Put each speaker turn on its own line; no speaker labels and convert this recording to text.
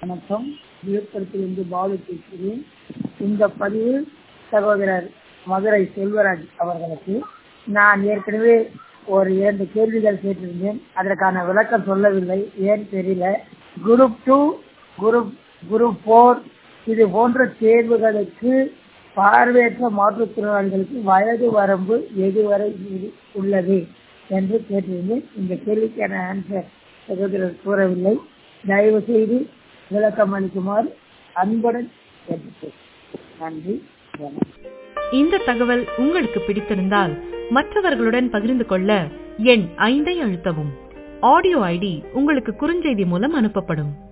வணக்கம் விழுப்புரத்திலிருந்து பாலு பேசுகிறேன் இந்த பதிவு சகோதரர் மதுரை செல்வராஜ் அவர்களுக்கு நான் ஏற்கனவே ஒரு இரண்டு கேள்விகள் கேட்டிருந்தேன் அதற்கான விளக்கம் சொல்லவில்லை ஏன் தெரியல group two group group four இது போன்ற தேர்வுகளுக்கு பார்வையற்ற மாற்றுத்திறனாளிகளுக்கு வயது வரம்பு எதுவரை இரு- உள்ளது என்று கேட்டிருந்தேன் இந்த கேள்விக்கான ஆன்சர் சகோதரர் கூறவில்லை தயவு செய்து விளக்கம் அளிக்குமாறு அன்புடன் கேட்டுக்கொள் நன்றி வணக்கம்
இந்த தகவல் உங்களுக்கு பிடித்திருந்தால் மற்றவர்களுடன் பகிர்ந்து கொள்ள எண் ஐந்தை அழுத்தவும் ஆடியோ ஐடி உங்களுக்கு குறுஞ்செய்தி மூலம் அனுப்பப்படும்